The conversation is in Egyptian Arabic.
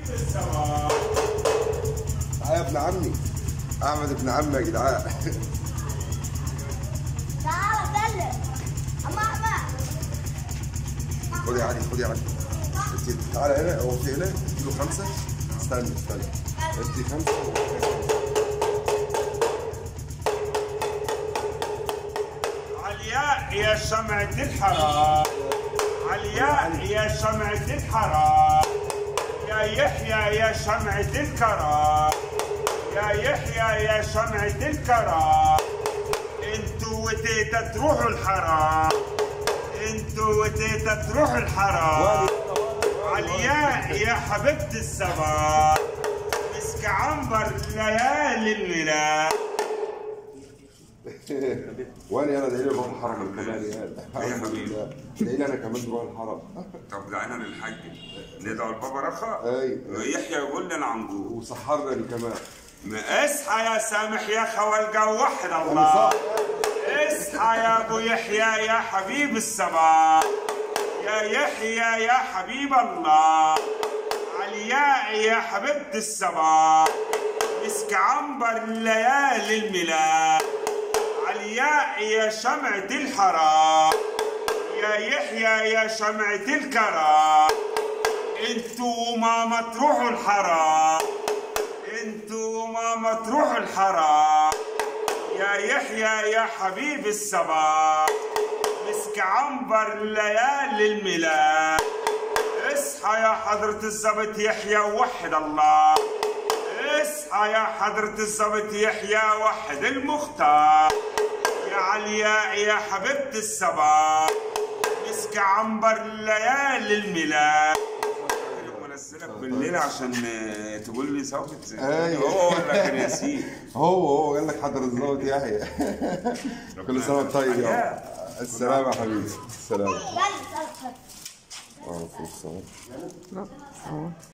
تعالى يا ابن عمي احمد ابن عمي يا جدعان تعالى سلم اما احمد خد يا علي خد يا علي انت تعالى هنا هو في هنا كيلو خمسة استنى استنى انت خمسة علياء يا شمعة الحرام علياء يا شمعة الحرام يا يحيى يا شمعة الكرام يا يحيى يا شمعة الكرام انتوا وتيتا تروحوا الحرام انتوا وتيتا تروحوا الحرام علياء يا حبيبة السماء مسك عنبر ليالي الميلاد وانا انا دايما بروح الحرم كمان يا يا حبيبي. دايما انا كمان بروح الحرم طب دعينا للحاج ندعو البابا رخا ايوه يحيى يقول لنا عنجو وسحرنا لي كمان ما اصحى يا سامح يا خوالقة وحد الله اصحى يا ابو يحيى يا حبيب السماء يا يحيى يا حبيب الله علياء يا حبيبة السماء مسك عنبر ليالي الميلاد علياء يا شمعة الحرام يا يحيى يا شمعة الكرام انتوا ماما تروحوا الحرام انتوا ماما تروحوا الحرام يا يحيى يا حبيب السماء مسك عنبر ليالي الميلاد اصحى يا حضرة الزبط يحيى وحد الله اصحى يا حضرة الزبط يحيى وحد المختار يا علياء يا حبيبة السماء مسك عنبر ليالي الميلاد منزلك بالليل عشان تقول لي صوت أيوة. هو ولا كان ياسين هو هو قال لك حضر الظابط يحيى كل سنه وانت طيب يا السلام يا حبيبي السلام يلا سلم وعليكم السلام